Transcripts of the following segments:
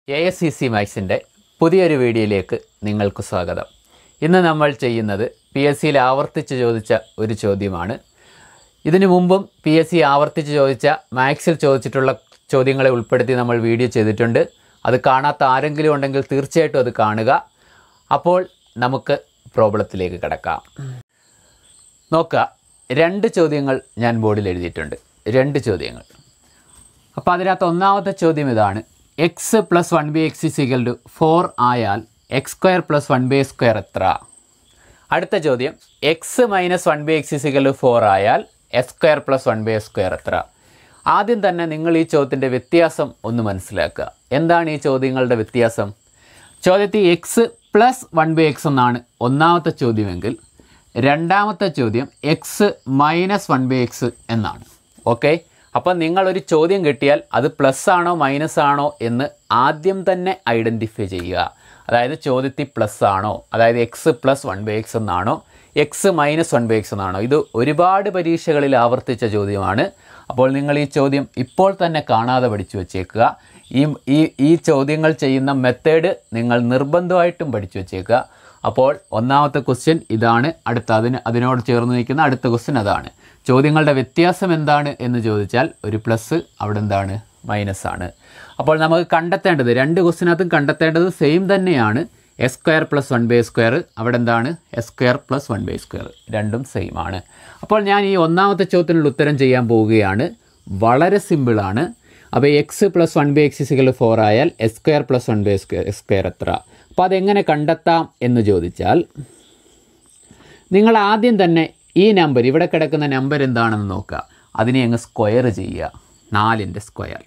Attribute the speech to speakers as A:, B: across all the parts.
A: A S C C മാത്സിൻ്റെ പുതിയൊരു വീഡിയോയിലേക്ക് നിങ്ങൾക്ക് സ്വാഗതം ഇന്ന് നമ്മൾ ചെയ്യുന്നത് പി എസ് സിയിൽ ആവർത്തിച്ച് ചോദിച്ച ഒരു ചോദ്യമാണ് ഇതിനു മുമ്പും പി എസ് സി ആവർത്തിച്ച് ചോദിച്ച മാത്സിൽ ചോദിച്ചിട്ടുള്ള ചോദ്യങ്ങളെ ഉൾപ്പെടുത്തി നമ്മൾ വീഡിയോ ചെയ്തിട്ടുണ്ട് അത് കാണാത്ത ആരെങ്കിലും ഉണ്ടെങ്കിൽ തീർച്ചയായിട്ടും അത് കാണുക അപ്പോൾ നമുക്ക് പ്രോബ്ലത്തിലേക്ക് കിടക്കാം നോക്കുക രണ്ട് ചോദ്യങ്ങൾ ഞാൻ ബോർഡിൽ എഴുതിയിട്ടുണ്ട് രണ്ട് ചോദ്യങ്ങൾ അപ്പോൾ അതിനകത്ത് ഒന്നാമത്തെ ചോദ്യം ഇതാണ് x plus one by x is equal to four ആയാൽ x square plus one by square എത്ര അടുത്ത ചോദ്യം x minus one by x is equal to four ആയാൽ x square plus one by square എത്ര ആദ്യം തന്നെ നിങ്ങൾ ഈ ചോദ്യത്തിൻ്റെ വ്യത്യാസം ഒന്ന് മനസ്സിലാക്കുക എന്താണ് ഈ ചോദ്യങ്ങളുടെ വ്യത്യാസം ചോദ്യത്തിൽ x plus one by x എന്നാണ് ഒന്നാമത്തെ ചോദ്യമെങ്കിൽ രണ്ടാമത്തെ ചോദ്യം x minus one by x എന്നാണ് ഓക്കെ അപ്പം നിങ്ങളൊരു ചോദ്യം കിട്ടിയാൽ അത് പ്ലസ് ആണോ മൈനസ് ആണോ എന്ന് ആദ്യം തന്നെ ഐഡൻറ്റിഫൈ ചെയ്യുക അതായത് ചോദ്യത്തിൽ പ്ലസ് ആണോ അതായത് x plus one by x എന്നാണോ x minus one by x എന്നാണോ ഇത് ഒരുപാട് പരീക്ഷകളിൽ ആവർത്തിച്ച ചോദ്യമാണ് അപ്പോൾ നിങ്ങൾ ഈ ചോദ്യം ഇപ്പോൾ തന്നെ കാണാതെ പഠിച്ചു വച്ചേക്കുക ഈ ഈ ഈ ചോദ്യങ്ങൾ ചെയ്യുന്ന മെത്തേഡ് നിങ്ങൾ നിർബന്ധമായിട്ടും പഠിച്ചു വച്ചേക്കുക അപ്പോൾ ഒന്നാമത്തെ ക്വസ്റ്റ്യൻ ഇതാണ് അടുത്ത അതിന് അതിനോട് ചേർന്ന് നിൽക്കുന്ന അടുത്ത ക്വസ്റ്റ്യൻ അതാണ് ചോദ്യങ്ങളുടെ വ്യത്യാസം എന്താണ് എന്ന് ചോദിച്ചാൽ ഒരു പ്ലസ് അവിടെ എന്താണ് മൈനസ് ആണ് അപ്പോൾ നമുക്ക് കണ്ടെത്തേണ്ടത് രണ്ട് ക്വസ്റ്റിനകത്തും കണ്ടെത്തേണ്ടത് സെയിം തന്നെയാണ് x square plus one by square അവിടെ എന്താണ് x square plus one by square രണ്ടും സെയിം ആണ് അപ്പോൾ ഞാൻ ഈ ഒന്നാമത്തെ ചോദ്യത്തിനുള്ള ഉത്തരം ചെയ്യാൻ പോവുകയാണ് വളരെ സിമ്പിളാണ് അപ്പോൾ x plus one by x is equal four ആയാൽ x square plus one by square square എത്ര അപ്പോൾ അതെങ്ങനെ കണ്ടെത്താം എന്ന് ചോദിച്ചാൽ നിങ്ങൾ ആദ്യം തന്നെ ഈ നമ്പർ ഇവിടെ കിടക്കുന്ന നമ്പർ എന്താണെന്ന് നോക്കുക അതിനെ അങ്ങ് സ്ക്വയർ ചെയ്യുക നാലിൻ്റെ സ്ക്വയർ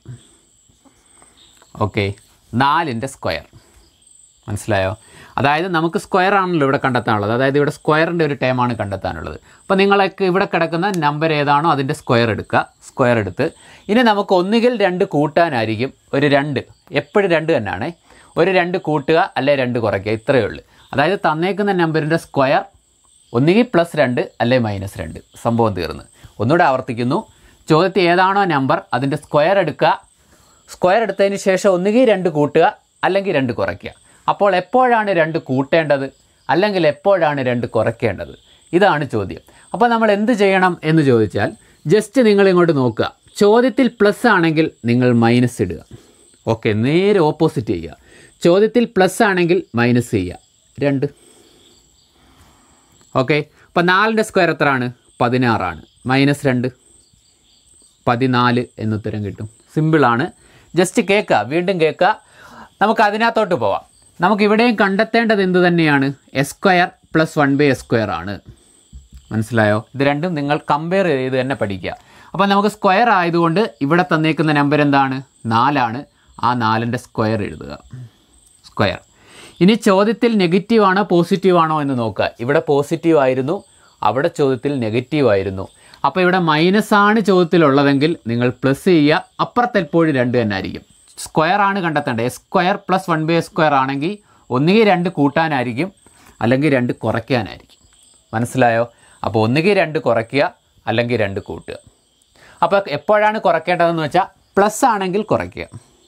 A: ഓക്കെ നാലിൻ്റെ സ്ക്വയർ മനസ്സിലായോ അതായത് നമുക്ക് സ്ക്വയർ ആണല്ലോ ഇവിടെ കണ്ടെത്താനുള്ളത് അതായത് ഇവിടെ സ്ക്വയറിൻ്റെ ഒരു ടൈമാണ് കണ്ടെത്താനുള്ളത് അപ്പോൾ നിങ്ങൾക്ക് ഇവിടെ കിടക്കുന്ന നമ്പർ ഏതാണോ അതിൻ്റെ സ്ക്വയർ എടുക്കുക സ്ക്വയർ എടുത്ത് ഇനി നമുക്ക് ഒന്നുകിൽ രണ്ട് കൂട്ടാനായിരിക്കും ഒരു രണ്ട് എപ്പോഴും രണ്ട് തന്നെയാണേ ഒരു രണ്ട് കൂട്ടുക അല്ലെ രണ്ട് കുറയ്ക്കുക ഇത്രയേ ഉള്ളൂ അതായത് തന്നേക്കുന്ന നമ്പറിൻ്റെ സ്ക്വയർ ഒന്നുകിൽ പ്ലസ് രണ്ട് അല്ലെ മൈനസ് രണ്ട് സംഭവം തീർന്ന് ഒന്നുകൂടെ ആവർത്തിക്കുന്നു ചോദ്യത്തിൽ ഏതാണോ നമ്പർ അതിൻ്റെ സ്ക്വയർ എടുക്കുക സ്ക്വയർ എടുത്തതിന് ശേഷം ഒന്നുകിൽ രണ്ട് കൂട്ടുക അല്ലെങ്കിൽ രണ്ട് കുറയ്ക്കുക അപ്പോൾ എപ്പോഴാണ് രണ്ട് കൂട്ടേണ്ടത് അല്ലെങ്കിൽ എപ്പോഴാണ് രണ്ട് കുറയ്ക്കേണ്ടത് ഇതാണ് ചോദ്യം അപ്പോൾ നമ്മൾ എന്ത് ചെയ്യണം എന്ന് ചോദിച്ചാൽ ജസ്റ്റ് നിങ്ങൾ ഇങ്ങോട്ട് നോക്കുക ചോദ്യത്തിൽ പ്ലസ് ആണെങ്കിൽ നിങ്ങൾ മൈനസ് ഇടുക ഓക്കെ നേരെ ഓപ്പോസിറ്റ് ചെയ്യുക ചോദ്യത്തിൽ പ്ലസ് ആണെങ്കിൽ മൈനസ് ചെയ്യുക രണ്ട് ഓക്കെ അപ്പോൾ നാലിൻ്റെ സ്ക്വയർ എത്രയാണ് പതിനാറാണ് മൈനസ് രണ്ട് പതിനാല് എന്നുത്തരം കിട്ടും സിമ്പിളാണ് ജസ്റ്റ് കേൾക്കുക വീണ്ടും കേൾക്കുക നമുക്ക് അതിനകത്തോട്ട് പോവാം നമുക്ക് ഇവിടെയും കണ്ടെത്തേണ്ടത് എന്ത് തന്നെയാണ് x square plus one by x square ആണ് മനസ്സിലായോ ഇത് രണ്ടും നിങ്ങൾ കമ്പയർ ചെയ്ത് തന്നെ പഠിക്കുക അപ്പോൾ നമുക്ക് സ്ക്വയർ ആയതുകൊണ്ട് ഇവിടെ തന്നേക്കുന്ന നമ്പർ എന്താണ് നാലാണ് ആ നാലിൻ്റെ സ്ക്വയർ എഴുതുക സ്ക്വയർ ഇനി ചോദ്യത്തിൽ നെഗറ്റീവ് ആണോ പോസിറ്റീവ് ആണോ എന്ന് നോക്കുക ഇവിടെ പോസിറ്റീവ് ആയിരുന്നു അവിടെ ചോദ്യത്തിൽ നെഗറ്റീവ് ആയിരുന്നു അപ്പോൾ ഇവിടെ മൈനസ് ആണ് ചോദ്യത്തിലുള്ളതെങ്കിൽ നിങ്ങൾ പ്ലസ് ചെയ്യുക അപ്പുറത്തെപ്പോഴും രണ്ട് തന്നെ ആയിരിക്കും സ്ക്വയർ ആണ് കണ്ടെത്തേണ്ടത് x square plus one by x square ആണെങ്കിൽ ഒന്നുകിൽ രണ്ട് കൂട്ടാനായിരിക്കും അല്ലെങ്കിൽ രണ്ട് കുറയ്ക്കാനായിരിക്കും മനസ്സിലായോ അപ്പോൾ ഒന്നുകിൽ രണ്ട് കുറയ്ക്കുക അല്ലെങ്കിൽ രണ്ട് കൂട്ടുക അപ്പോൾ എപ്പോഴാണ് കുറയ്ക്കേണ്ടതെന്ന് വെച്ചാൽ പ്ലസ് ആണെങ്കിൽ കുറയ്ക്കുക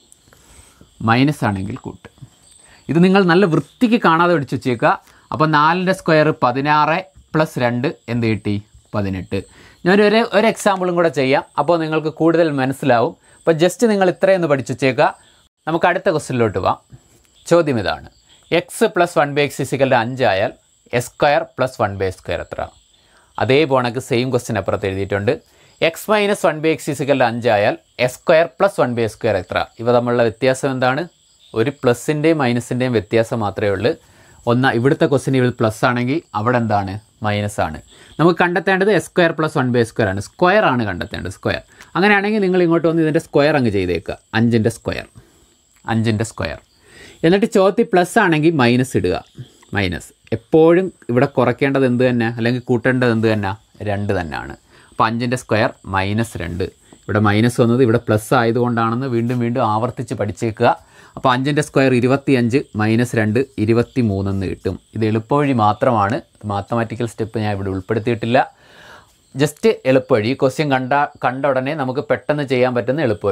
A: മൈനസ് ആണെങ്കിൽ കൂട്ടുക ഇത് നിങ്ങൾ നല്ല വൃത്തിക്ക് കാണാതെ പഠിച്ചു വെച്ചേക്കുക അപ്പോൾ നാലിൻ്റെ സ്ക്വയർ പതിനാറ് പ്ലസ് രണ്ട് എന്ത് കിട്ടി പതിനെട്ട് ഞാനൊരു ഒരു എക്സാമ്പിളും കൂടെ ചെയ്യാം അപ്പോൾ നിങ്ങൾക്ക് കൂടുതൽ മനസ്സിലാവും അപ്പോൾ ജസ്റ്റ് നിങ്ങൾ ഇത്രയൊന്ന് പഠിച്ചു വെച്ചേക്കുക നമുക്ക് അടുത്ത ക്വസ്റ്റ്യനിലോട്ട് പോവാം ചോദ്യം ഇതാണ് x plus one by x ഇസിക്കലിൻ്റെ അഞ്ചായാൽ x square plus one by square എത്ര അതേ പോണക്ക് സെയിം ക്വസ്റ്റ്യൻ അപ്പുറത്ത് എഴുതിയിട്ടുണ്ട് x minus one by x ഇസിക്കലിൻ്റെ അഞ്ചായാൽ x square plus one by square എത്ര ഇവ തമ്മിലുള്ള വ്യത്യാസം എന്താണ് ഒരു പ്ലസിൻ്റെയും മൈനസിൻ്റെയും വ്യത്യാസം മാത്രമേ ഉള്ളൂ ഒന്ന് ഇവിടുത്തെ ക്വസ്റ്റ്യൻ ഇവിടെ പ്ലസ് ആണെങ്കിൽ അവിടെ എന്താണ് മൈനസ് ആണ് നമുക്ക് കണ്ടെത്തേണ്ടത് x square plus one by square ആണ് സ്ക്വയർ ആണ് കണ്ടെത്തേണ്ടത് സ്ക്വയർ അങ്ങനെയാണെങ്കിൽ നിങ്ങൾ ഇങ്ങോട്ട് വന്ന് ഇതിൻ്റെ സ്ക്വയർ അങ്ങ് ചെയ്തേക്കുക അഞ്ചിൻ്റെ സ്ക്വയർ അഞ്ചിൻ്റെ സ്ക്വയർ എന്നിട്ട് ചോദ്യത്തിൽ പ്ലസ് ആണെങ്കിൽ മൈനസ് ഇടുക മൈനസ് എപ്പോഴും ഇവിടെ കുറയ്ക്കേണ്ടത് എന്ത് തന്നെ അല്ലെങ്കിൽ കൂട്ടേണ്ടത് എന്ത് തന്നെ രണ്ട് തന്നെയാണ് അപ്പോൾ അഞ്ചിൻ്റെ സ്ക്വയർ മൈനസ് രണ്ട് ഇവിടെ മൈനസ് വന്നത് ഇവിടെ പ്ലസ് ആയതുകൊണ്ടാണെന്ന് വീണ്ടും വീണ്ടും ആവർത്തിച്ച് പഠിച്ചേക്കുക അപ്പോൾ അഞ്ചിൻ്റെ സ്ക്വയർ ഇരുപത്തിയഞ്ച് മൈനസ് രണ്ട് ഇരുപത്തി മൂന്നെന്ന് കിട്ടും ഇത് എളുപ്പവഴി മാത്രമാണ് മാത്തമാറ്റിക്കൽ സ്റ്റെപ്പ് ഞാൻ ഇവിടെ ഉൾപ്പെടുത്തിയിട്ടില്ല ജസ്റ്റ് എളുപ്പവഴി ഈ ക്വസ്റ്റ്യൻ കണ്ട കണ്ട ഉടനെ നമുക്ക് പെട്ടെന്ന് ചെയ്യാൻ പറ്റുന്ന എളുപ്പവഴി അപ്പോൾ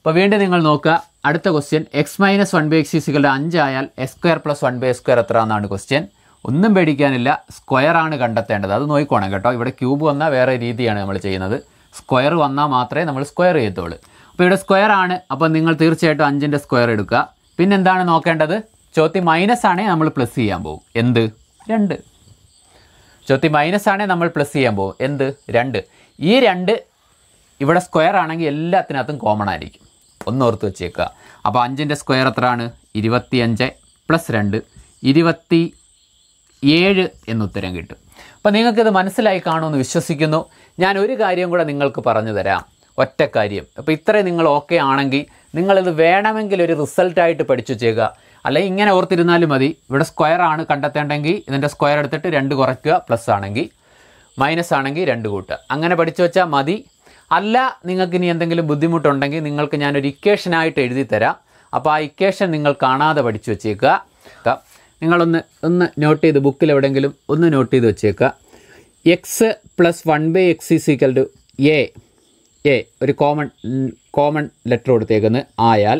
A: അപ്പോൾ വീണ്ടും നിങ്ങൾ നോക്കുക അടുത്ത question x minus one by x ഈസികളുടെ അഞ്ചായാൽ x square plus one by x square എത്ര എന്നാണ് ക്വസ്റ്റ്യൻ ഒന്നും പേടിക്കാനില്ല സ്ക്വയർ ആണ് കണ്ടെത്തേണ്ടത് അത് നോക്കിക്കോണം കേട്ടോ ഇവിടെ ക്യൂബ് വന്നാൽ വേറെ രീതിയാണ് നമ്മൾ ചെയ്യുന്നത് സ്ക്വയർ വന്നാൽ മാത്രമേ നമ്മൾ സ്ക്വയർ ചെയ്യത്തുള്ളൂ അപ്പോൾ ഇവിടെ സ്ക്വയർ ആണ് അപ്പോൾ നിങ്ങൾ തീർച്ചയായിട്ടും അഞ്ചിൻ്റെ സ്ക്വയർ എടുക്കുക പിന്നെന്താണ് നോക്കേണ്ടത് ചോദ്യം മൈനസ് ആണെങ്കിൽ നമ്മൾ പ്ലസ് ചെയ്യാൻ പോകും എന്ത് രണ്ട് ചോദ്യം മൈനസ് ആണെങ്കിൽ നമ്മൾ പ്ലസ് ചെയ്യാൻ പോകും എന്ത് രണ്ട് ഈ രണ്ട് ഇവിടെ സ്ക്വയർ ആണെങ്കിൽ എല്ലാത്തിനകത്തും കോമൺ ആയിരിക്കും ഒന്ന് ഓർത്ത് വെച്ചേക്കുക അപ്പോൾ അഞ്ചിൻ്റെ സ്ക്വയർ എത്രയാണ് ഇരുപത്തിയഞ്ച് പ്ലസ് രണ്ട് ഇരുപത്തി ഏഴ് എന്നുത്തരം കിട്ടും അപ്പോൾ നിങ്ങൾക്കിത് മനസ്സിലായി കാണുമെന്ന് വിശ്വസിക്കുന്നു ഞാൻ ഒരു കാര്യം കൂടെ നിങ്ങൾക്ക് പറഞ്ഞു തരാം ഒറ്റ കാര്യം അപ്പോൾ ഇത്രയും നിങ്ങൾ ഓക്കെ ആണെങ്കിൽ നിങ്ങളിത് വേണമെങ്കിൽ ഒരു റിസൾട്ടായിട്ട് പഠിച്ചു ചെയ്യുക അല്ലെങ്കിൽ ഇങ്ങനെ ഓർത്തിരുന്നാലും മതി ഇവിടെ സ്ക്വയർ ആണ് കണ്ടെത്തേണ്ടെങ്കിൽ ഇതിൻ്റെ സ്ക്വയർ എടുത്തിട്ട് രണ്ട് കുറയ്ക്കുക പ്ലസ് ആണെങ്കിൽ മൈനസ് ആണെങ്കിൽ രണ്ട് കൂട്ടുക അങ്ങനെ പഠിച്ചു വെച്ചാൽ മതി അല്ല നിങ്ങൾക്ക് ഇനി എന്തെങ്കിലും ബുദ്ധിമുട്ടുണ്ടെങ്കിൽ നിങ്ങൾക്ക് ഞാനൊരു ഇക്വേഷനായിട്ട് എഴുതി തരാം അപ്പോൾ ആ ഇക്വേഷൻ നിങ്ങൾ കാണാതെ പഠിച്ചു വെച്ചേക്കുക ക- നിങ്ങളൊന്ന് ഒന്ന് നോട്ട് ചെയ്ത് ബുക്കിൽ എവിടെയെങ്കിലും ഒന്ന് നോട്ട് ചെയ്ത് വെച്ചേക്കുക x plus one by x is equal to A A ഒരു കോമൺ കോമൺ ലെറ്റർ കൊടുത്തേക്കുന്നത് ആയാൽ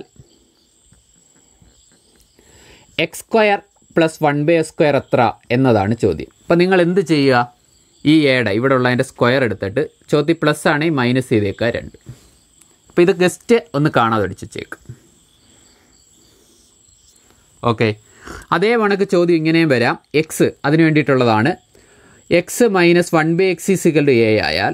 A: x square plus one by x square എത്ര എന്നതാണ് ചോദ്യം അപ്പോൾ നിങ്ങൾ എന്ത് ചെയ്യുക ഈ എയുടെ ഇവിടെ ഉള്ളതിൻ്റെ സ്ക്വയർ എടുത്തിട്ട് ചോദ്യം പ്ലസ് ആണെങ്കിൽ മൈനസ് ചെയ്തേക്കുക രണ്ട് അപ്പോൾ ഇത് ജസ്റ്റ് ഒന്ന് കാണാതെ അടിച്ച് വെച്ചേക്ക് ഓക്കെ അതേ കണക്ക് ചോദ്യം ഇങ്ങനെയും വരാം എക്സ് അതിന് വേണ്ടിയിട്ടുള്ളതാണ് x minus one by x is equal to A ആയാൽ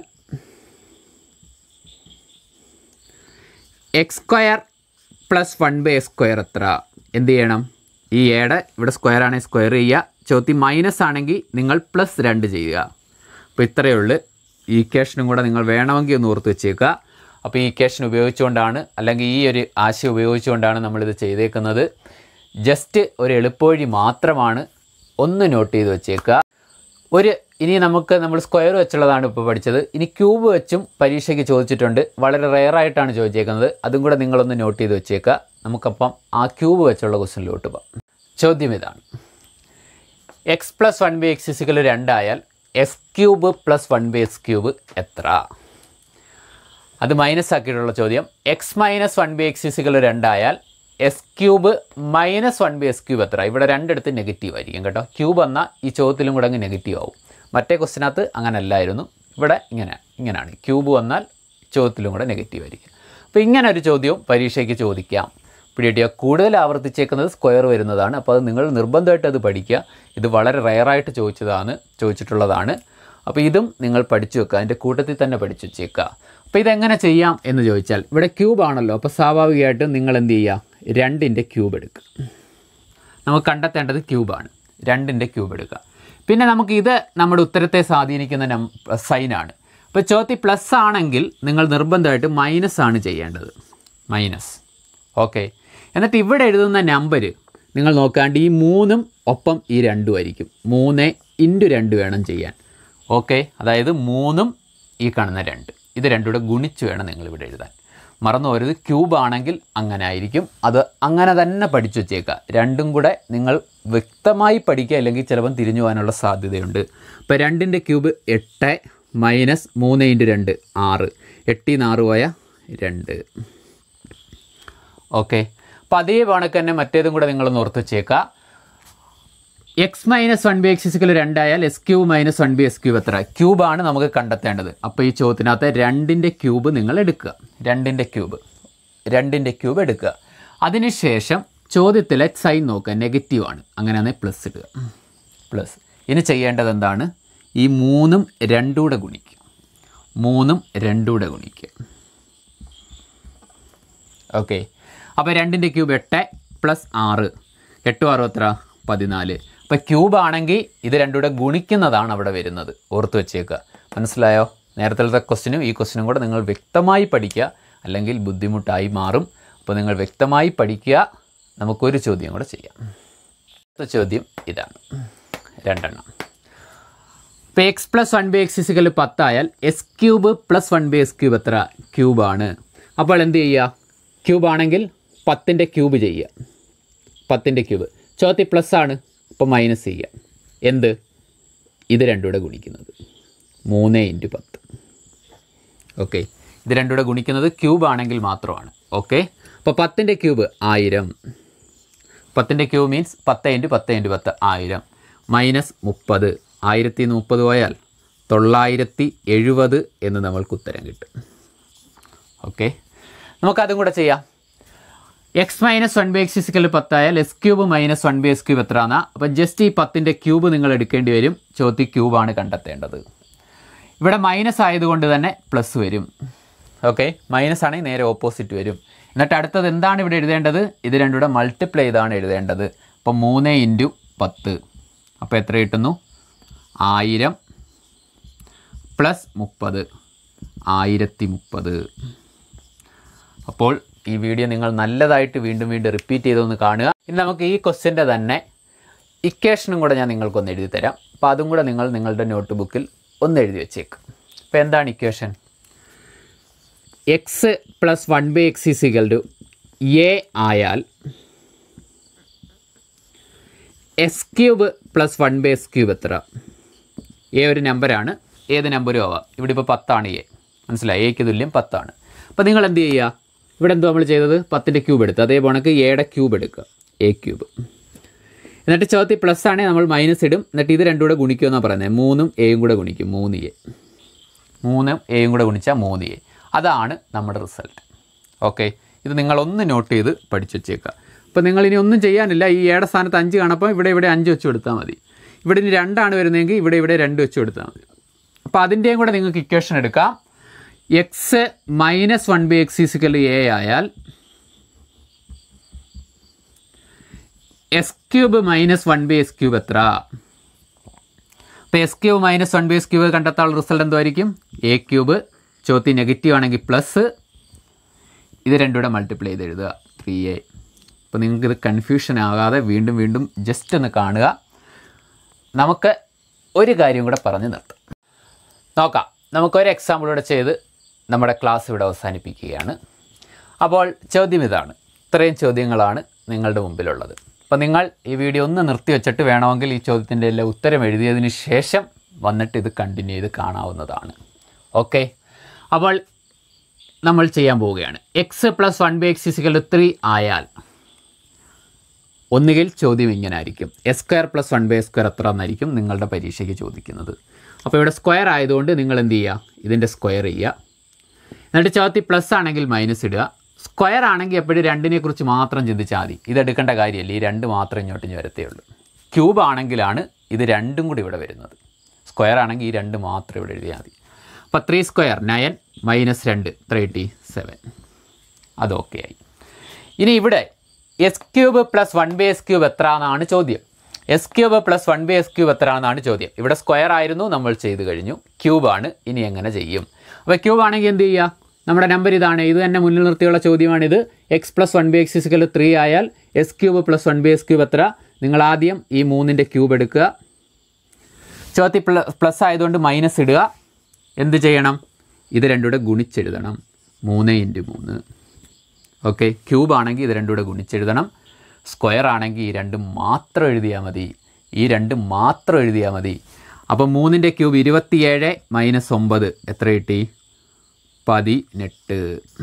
A: x square plus one by x square എത്ര എന്ത് ചെയ്യണം ഈ എയുടെ ഇവിടെ സ്ക്വയർ ആണെങ്കിൽ സ്ക്വയർ ചെയ്യുക ചോദ്യം മൈനസ് ആണെങ്കിൽ നിങ്ങൾ പ്ലസ് രണ്ട് ചെയ്യുക അപ്പോൾ ഇത്രയേ ഉള്ളൂ ഈ ഇക്വേഷനും കൂടെ നിങ്ങൾ വേണമെങ്കിൽ ഒന്ന് ഓർത്ത് വെച്ചേക്കുക അപ്പോൾ ഈ ഇക്വേഷൻ ഉപയോഗിച്ചുകൊണ്ടാണ് അല്ലെങ്കിൽ ഈ ഒരു ആശയം ഉപയോഗിച്ചുകൊണ്ടാണ് നമ്മളിത് ചെയ്തേക്കുന്നത് ജസ്റ്റ് ഒരു എളുപ്പവഴി മാത്രമാണ് ഒന്ന് നോട്ട് ചെയ്ത് വെച്ചേക്കുക ഒരു ഇനി നമുക്ക് നമ്മൾ സ്ക്വയർ വെച്ചുള്ളതാണ് ഇപ്പോൾ പഠിച്ചത് ഇനി ക്യൂബ് വെച്ചും പരീക്ഷയ്ക്ക് ചോദിച്ചിട്ടുണ്ട് വളരെ റെയറായിട്ടാണ് ചോദിച്ചേക്കുന്നത് അതും കൂടെ നിങ്ങളൊന്ന് നോട്ട് ചെയ്ത് വെച്ചേക്കുക നമുക്കപ്പം ആ ക്യൂബ് വെച്ചുള്ള ക്വസ്റ്റ്യനിലോട്ട് പോകാം ചോദ്യം ഇതാണ് x plus one by x is equal രണ്ടായാൽ x cube plus one by x cube എത്ര അത് മൈനസ് ആക്കിയിട്ടുള്ള ചോദ്യം x minus one by x is equal രണ്ടായാൽ x cube minus one by x cube എത്ര ഇവിടെ രണ്ടിടത്ത് നെഗറ്റീവ് ആയിരിക്കും കേട്ടോ ക്യൂബ് എന്നാൽ ഈ ചോദ്യത്തിലും കൂടെ അങ്ങ് നെഗറ്റീവ് ആവും മറ്റേ ക്വസ്റ്റിനകത്ത് അങ്ങനെ അല്ലായിരുന്നു ഇവിടെ ഇങ്ങനെ ഇങ്ങനെയാണ് ക്യൂബ് വന്നാൽ ചോദ്യത്തിലും കൂടെ നെഗറ്റീവ് ആയിരിക്കും അപ്പോൾ ഇങ്ങനെ ഒരു ചോദ്യവും പരീക്ഷയ്ക്ക് ചോദിക്കാം പിടികിട്ടിയ കൂടുതൽ ആവർത്തിച്ചേക്കുന്നത് സ്ക്വയർ വരുന്നതാണ് അപ്പോൾ അത് നിങ്ങൾ നിർബന്ധമായിട്ട് അത് പഠിക്കുക ഇത് വളരെ റയറായിട്ട് ചോദിച്ചതാണ് ചോദിച്ചിട്ടുള്ളതാണ് അപ്പോൾ ഇതും നിങ്ങൾ പഠിച്ചു വെക്കുക അതിൻ്റെ കൂട്ടത്തിൽ തന്നെ പഠിച്ചു വെച്ചേക്കുക അപ്പോൾ ഇതെങ്ങനെ ചെയ്യാം എന്ന് ചോദിച്ചാൽ ഇവിടെ ക്യൂബ് ആണല്ലോ അപ്പോൾ സ്വാഭാവികമായിട്ടും നിങ്ങൾ എന്ത് ചെയ്യുക രണ്ടിൻ്റെ ക്യൂബ് എടുക്കുക നമുക്ക് കണ്ടെത്തേണ്ടത് ക്യൂബാണ് രണ്ടിൻ്റെ ക്യൂബ് എടുക്കുക പിന്നെ നമുക്ക് ഇത് നമ്മുടെ ഉത്തരത്തെ സ്വാധീനിക്കുന്ന നം സൈനാണ് ഇപ്പോൾ ചോദ്യം പ്ലസ് ആണെങ്കിൽ നിങ്ങൾ നിർബന്ധമായിട്ട് മൈനസ് ആണ് ചെയ്യേണ്ടത് മൈനസ് ഓക്കെ എന്നിട്ട് ഇവിടെ എഴുതുന്ന നമ്പർ നിങ്ങൾ നോക്കാണ്ട് ഈ മൂന്നും ഒപ്പം ഈ രണ്ടും ആയിരിക്കും മൂന്ന് ഇൻറ്റു രണ്ട് വേണം ചെയ്യാൻ ഓക്കെ അതായത് മൂന്നും ഈ കാണുന്ന രണ്ട് ഇത് രണ്ടും കൂടെ ഗുണിച്ച് വേണം നിങ്ങൾ ഇവിടെ എഴുതാൻ മറന്നു പോരുത് ക്യൂബ് ആണെങ്കിൽ അങ്ങനെ ആയിരിക്കും അത് അങ്ങനെ തന്നെ പഠിച്ചു വെച്ചേക്കുക രണ്ടും കൂടെ നിങ്ങൾ വ്യക്തമായി പഠിക്കുക അല്ലെങ്കിൽ ചിലപ്പം തിരിഞ്ഞു പോകാനുള്ള സാധ്യതയുണ്ട് ഇപ്പോൾ രണ്ടിൻ്റെ ക്യൂബ് എട്ട് മൈനസ് മൂന്ന് ഇൻറ്റു രണ്ട് ആറ് എട്ടിന്ന് ആറ് പോയ രണ്ട് ഓക്കെ അപ്പോൾ അതേ കണക്ക് തന്നെ മറ്റേതും കൂടെ നിങ്ങളൊന്ന് ഓർത്ത് വെച്ചേക്കുക x minus one by x is equal രണ്ടായാൽ x cube minus one by x cube എത്ര ക്യൂബാണ് നമുക്ക് കണ്ടെത്തേണ്ടത് അപ്പോൾ ഈ ചോദ്യത്തിനകത്ത് രണ്ടിൻ്റെ ക്യൂബ് നിങ്ങൾ എടുക്കുക രണ്ടിൻ്റെ ക്യൂബ് രണ്ടിൻ്റെ ക്യൂബ് എടുക്കുക അതിനുശേഷം ചോദ്യത്തിലെ സൈൻ നോക്കുക നെഗറ്റീവ് ആണ് അങ്ങനെയാണെങ്കിൽ പ്ലസ് ഇടുക പ്ലസ് ഇനി ചെയ്യേണ്ടത് എന്താണ് ഈ മൂന്നും രണ്ടൂടെ ഗുണിക്കുക മൂന്നും രണ്ടൂടെ ഗുണിക്കുക ഓക്കെ അപ്പോൾ രണ്ടിൻ്റെ ക്യൂബ് എട്ട് പ്ലസ് ആറ് എട്ടും ആറും എത്ര പതിനാല് അപ്പോൾ ക്യൂബ് ആണെങ്കിൽ ഇത് രണ്ടും കൂടെ ഗുണിക്കുന്നതാണ് അവിടെ വരുന്നത് ഓർത്ത് വെച്ചേക്കുക മനസ്സിലായോ നേരത്തെ ക്വസ്റ്റിനും ഈ ക്വസ്റ്റിനും കൂടെ നിങ്ങൾ വ്യക്തമായി പഠിക്കുക അല്ലെങ്കിൽ ബുദ്ധിമുട്ടായി മാറും അപ്പോൾ നിങ്ങൾ വ്യക്തമായി പഠിക്കുക നമുക്കൊരു ചോദ്യം കൂടെ ചെയ്യാം അടുത്ത ചോദ്യം ഇതാണ് രണ്ടെണ്ണം ഇപ്പോൾ x plus one by x is equal പത്തായാൽ x cube plus one by x cube എത്ര ക്യൂബാണ് അപ്പോൾ എന്ത് ചെയ്യുക ക്യൂബ് ആണെങ്കിൽ പത്തിൻ്റെ ക്യൂബ് ചെയ്യുക പത്തിൻ്റെ ക്യൂബ് ചോദ്യം പ്ലസ് ആണ് അപ്പോൾ മൈനസ് ചെയ്യുക എന്ത് ഇത് രണ്ടും കൂടെ ഗുണിക്കുന്നത് മൂന്ന് ഇൻറ്റു പത്ത് ഓക്കെ ഇത് രണ്ടും കൂടെ ഗുണിക്കുന്നത് ക്യൂബ് ആണെങ്കിൽ മാത്രമാണ് ഓക്കെ അപ്പോൾ പത്തിൻ്റെ ക്യൂബ് ആയിരം പത്തിൻ്റെ ക്യൂബ് മീൻസ് പത്ത് ഇൻറ്റു പത്ത് ഇൻറ്റു പത്ത് ആയിരം മൈനസ് മുപ്പത് ആയിരത്തി മുപ്പത് പോയാൽ തൊള്ളായിരത്തി എഴുപത് എന്ന് നമ്മൾക്ക് ഉത്തരം കിട്ടും ഓക്കെ നമുക്കതും കൂടെ ചെയ്യാം x minus one by x is equal പത്തായാൽ x cube minus one by x cube എത്ര എന്നാ അപ്പം ജസ്റ്റ് ഈ പത്തിൻ്റെ ക്യൂബ് നിങ്ങൾ എടുക്കേണ്ടി വരും ചോദ്യ ക്യൂബാണ് കണ്ടെത്തേണ്ടത് ഇവിടെ മൈനസ് ആയതുകൊണ്ട് തന്നെ പ്ലസ് വരും ഓക്കെ മൈനസ് ആണെങ്കിൽ നേരെ ഓപ്പോസിറ്റ് വരും എന്നിട്ട് അടുത്തത് എന്താണ് ഇവിടെ എഴുതേണ്ടത് ഇത് രണ്ടും കൂടെ മൾട്ടിപ്ലൈ ചെയ്താണ് എഴുതേണ്ടത് അപ്പം മൂന്ന് ഇൻറ്റു പത്ത് അപ്പോൾ എത്ര കിട്ടുന്നു ആയിരം പ്ലസ് മുപ്പത് ആയിരത്തി മുപ്പത് അപ്പോൾ ഈ വീഡിയോ നിങ്ങൾ നല്ലതായിട്ട് വീണ്ടും വീണ്ടും റിപ്പീറ്റ് ചെയ്തൊന്ന് കാണുക ഇനി നമുക്ക് ഈ ക്വസ്റ്റ്യൻ്റെ തന്നെ ഇക്വേഷനും കൂടെ ഞാൻ നിങ്ങൾക്കൊന്ന് എഴുതി തരാം അപ്പോൾ അതും കൂടെ നിങ്ങൾ നിങ്ങളുടെ നോട്ട് ബുക്കിൽ ഒന്ന് എഴുതി വെച്ചേക്കും അപ്പോൾ എന്താണ് equation x plus one by x is equal to A ആയാൽ x cube plus one by x cube എത്ര എ ഒരു നമ്പറാണ് ഏത് നമ്പരും ആവാം ഇവിടെ ഇപ്പോൾ പത്താണ് എ മനസ്സിലായി എക്ക് തുല്യം പത്താണ് അപ്പോൾ നിങ്ങൾ എന്ത് ചെയ്യുക ഇവിടെ എന്തോ നമ്മൾ ചെയ്തത് പത്തിൻ്റെ ക്യൂബ് എടുത്ത് അതേ കണക്ക് എയുടെ ക്യൂബ് എടുക്കുക എ ക്യൂബ് എന്നിട്ട് ചോദ്യത്തിൽ പ്ലസ് ആണെങ്കിൽ നമ്മൾ മൈനസ് ഇടും എന്നിട്ട് ഇത് രണ്ടും കൂടെ ഗുണിക്കുമെന്നാണ് പറയുന്നത് മൂന്നും എയും കൂടെ ഗുണിക്കും മൂന്ന് എ മൂന്നും എയും കൂടെ ഗുണിച്ചാൽ മൂന്ന് എ അതാണ് നമ്മുടെ റിസൾട്ട് ഓക്കെ ഇത് നിങ്ങളൊന്ന് നോട്ട് ചെയ്ത് പഠിച്ചു വെച്ചേക്കുക അപ്പോൾ നിങ്ങൾ ഇനി ഒന്നും ചെയ്യാനില്ല ഈ ഏടെ സ്ഥാനത്ത് അഞ്ച് കാണപ്പോൾ ഇവിടെ ഇവിടെ അഞ്ച് വെച്ച് കൊടുത്താൽ മതി ഇവിടെ ഇനി രണ്ടാണ് വരുന്നതെങ്കിൽ ഇവിടെ ഇവിടെ രണ്ട് വെച്ച് കൊടുത്താൽ മതി അപ്പോൾ അതിൻ്റെയും കൂടെ നിങ്ങൾക്ക് ഇക്വേഷൻ എടുക്കാം x minus one by x is equal A ആയാൽ x cube minus one by x cube എത്ര അപ്പോൾ x cube minus one by x cube കണ്ടെത്താനുള്ള റിസൾട്ട് എന്തായിരിക്കും എ ക്യൂബ് ചോത്തി നെഗറ്റീവ് ആണെങ്കിൽ പ്ലസ് ഇത് രണ്ടും കൂടെ മൾട്ടിപ്ലൈ ചെയ്ത് എഴുതുക ത്രീ എ അപ്പോൾ നിങ്ങൾക്ക് ഇത് കൺഫ്യൂഷൻ ആകാതെ വീണ്ടും വീണ്ടും ജസ്റ്റ് ഒന്ന് കാണുക നമുക്ക് ഒരു കാര്യം കൂടെ പറഞ്ഞു നിർത്താം നോക്കാം നമുക്കൊരു എക്സാമ്പിൾ കൂടെ ചെയ്ത് നമ്മുടെ ക്ലാസ് ഇവിടെ അവസാനിപ്പിക്കുകയാണ് അപ്പോൾ ചോദ്യം ഇതാണ് ഇത്രയും ചോദ്യങ്ങളാണ് നിങ്ങളുടെ മുമ്പിലുള്ളത് അപ്പോൾ നിങ്ങൾ ഈ വീഡിയോ ഒന്ന് നിർത്തി വെച്ചിട്ട് വേണമെങ്കിൽ ഈ ചോദ്യത്തിൻ്റെ എല്ലാം ഉത്തരം എഴുതിയതിന് ശേഷം വന്നിട്ട് ഇത് കണ്ടിന്യൂ ചെയ്ത് കാണാവുന്നതാണ് ഓക്കെ അപ്പോൾ നമ്മൾ ചെയ്യാൻ പോവുകയാണ് x plus one by x is equal three ആയാൽ ഒന്നുകിൽ ചോദ്യം ഇങ്ങനെ ആയിരിക്കും x square plus one by square എത്ര എന്നായിരിക്കും നിങ്ങളുടെ പരീക്ഷയ്ക്ക് ചോദിക്കുന്നത് അപ്പോൾ ഇവിടെ സ്ക്വയർ ആയതുകൊണ്ട് നിങ്ങൾ എന്ത് ചെയ്യുക ഇതിൻ്റെ സ്ക്വയർ ചെയ്യുക എന്നിട്ട് ചോദ്യത്തിൽ പ്ലസ് ആണെങ്കിൽ മൈനസ് ഇടുക സ്ക്വയർ ആണെങ്കിൽ എപ്പോഴും രണ്ടിനെ കുറിച്ച് മാത്രം ചിന്തിച്ചാൽ മതി ഇത് എടുക്കേണ്ട കാര്യമല്ല ഈ രണ്ട് മാത്രം ഇങ്ങോട്ട് ഇനി വരത്തേ ഉള്ളൂ ക്യൂബ് ആണെങ്കിലാണ് ഇത് രണ്ടും കൂടി ഇവിടെ വരുന്നത് സ്ക്വയർ ആണെങ്കിൽ ഈ രണ്ട് മാത്രം ഇവിടെ എഴുതിയാൽ മതി അപ്പോൾ ത്രീ സ്ക്വയർ നയൻ മൈനസ് രണ്ട് തേർട്ടി സെവൻ അത് ഓക്കെ ആയി ഇനി ഇവിടെ x cube plus one by x cube എത്ര എന്നാണ് ചോദ്യം x cube plus one by x cube എത്ര എന്നാണ് ചോദ്യം ഇവിടെ സ്ക്വയർ ആയിരുന്നു നമ്മൾ ചെയ്ത് കഴിഞ്ഞു ക്യൂബാണ് ഇനി എങ്ങനെ ചെയ്യും അപ്പോൾ ക്യൂബ് ആണെങ്കിൽ എന്ത് ചെയ്യുക നമ്മുടെ നമ്പർ ഇതാണ് ഇത് തന്നെ മുന്നിൽ നിർത്തിയുള്ള ചോദ്യമാണിത് x plus one by x is equal three ആയാൽ x cube plus one by x cube എത്ര നിങ്ങൾ ആദ്യം ഈ മൂന്നിൻ്റെ ക്യൂബ് എടുക്കുക ചോദ്യത്തിൽ പ്ല പ്ലസ് ആയതുകൊണ്ട് മൈനസ് ഇടുക എന്ത് ചെയ്യണം ഇത് രണ്ടും കൂടെ ഗുണിച്ചെഴുതണം മൂന്ന് ഇൻറ്റു മൂന്ന് ഓക്കെ ക്യൂബ് ആണെങ്കിൽ ഇത് രണ്ടും കൂടെ ഗുണിച്ചെഴുതണം സ്ക്വയർ ആണെങ്കിൽ ഈ രണ്ടും മാത്രം എഴുതിയാൽ മതി ഈ രണ്ടും മാത്രം എഴുതിയാൽ മതി അപ്പോൾ മൂന്നിൻ്റെ ക്യൂബ് ഇരുപത്തിയേഴ് മൈനസ് ഒമ്പത് എത്ര കിട്ടി പതിനെട്ട്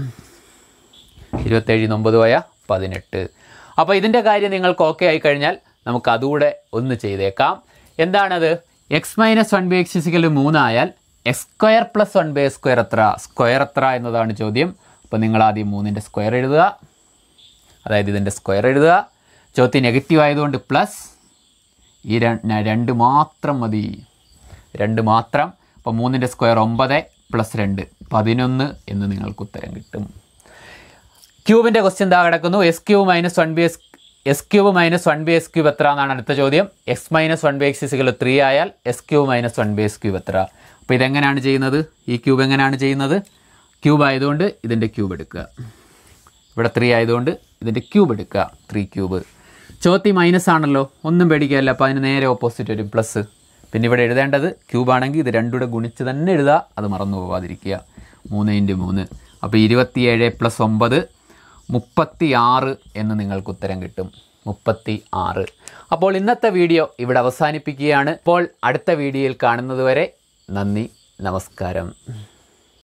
A: ഇരുപത്തേഴ് ഒമ്പത് പോയ പതിനെട്ട് അപ്പോൾ ഇതിൻ്റെ കാര്യം നിങ്ങൾക്ക് ഓക്കെ ആയി കഴിഞ്ഞാൽ നമുക്ക് അതുകൂടെ ഒന്ന് ചെയ്തേക്കാം എന്താണത് x minus one by x is equal മൂന്നായാൽ x square plus one by square എത്ര സ്ക്വയർ എത്ര എന്നതാണ് ചോദ്യം അപ്പോൾ നിങ്ങൾ ആദ്യം മൂന്നിൻ്റെ സ്ക്വയർ എഴുതുക അതായത് ഇതിൻ്റെ സ്ക്വയർ എഴുതുക ചോദ്യം നെഗറ്റീവ് ആയതുകൊണ്ട് പ്ലസ് ഈ ര- രണ്ട് മാത്രം മതി രണ്ട് മാത്രം അപ്പോൾ മൂന്നിൻ്റെ സ്ക്വയർ ഒമ്പത് പ്ലസ് രണ്ട് പതിനൊന്ന് എന്ന് നിങ്ങൾക്ക് ഉത്തരം കിട്ടും ക്യൂബിൻ്റെ ക്വസ്റ്റ്യൻ എന്താ കിടക്കുന്നു x cube minus one by x x cube minus one by x cube എത്ര എന്നാണ് അടുത്ത ചോദ്യം x minus one by x is equal three ആയാൽ x cube minus one by x cube എത്ര അപ്പോൾ ഇതെങ്ങനെയാണ് ചെയ്യുന്നത് ഈ ക്യൂബ് എങ്ങനെയാണ് ചെയ്യുന്നത് ക്യൂബ് ആയതുകൊണ്ട് ഇതിൻ്റെ ക്യൂബ് എടുക്കുക ഇവിടെ ത്രീ ആയതുകൊണ്ട് ഇതിൻ്റെ ക്യൂബ് എടുക്കുക ത്രീ ക്യൂബ് ചോത്തി മൈനസ് ആണല്ലോ ഒന്നും പേടിക്കാനില്ല അപ്പോൾ അതിന് നേരെ ഓപ്പോസിറ്റ് വരും പ്ലസ് പിന്നെ ഇവിടെ എഴുതേണ്ടത് ക്യൂബ് ആണെങ്കിൽ ഇത് രണ്ടും കൂടെ ഗുണിച്ച് തന്നെ എഴുതുക അത് മറന്നു പോവാതിരിക്കുക മൂന്ന് ഇൻറ്റു മൂന്ന് അപ്പോൾ ഇരുപത്തിയേഴ് പ്ലസ് ഒമ്പത് മുപ്പത്തി ആറ് എന്ന് നിങ്ങൾക്ക് ഉത്തരം കിട്ടും മുപ്പത്തി ആറ് അപ്പോൾ ഇന്നത്തെ വീഡിയോ ഇവിടെ അവസാനിപ്പിക്കുകയാണ് അപ്പോൾ അടുത്ത വീഡിയോയിൽ കാണുന്നതുവരെ നന്ദി നമസ്കാരം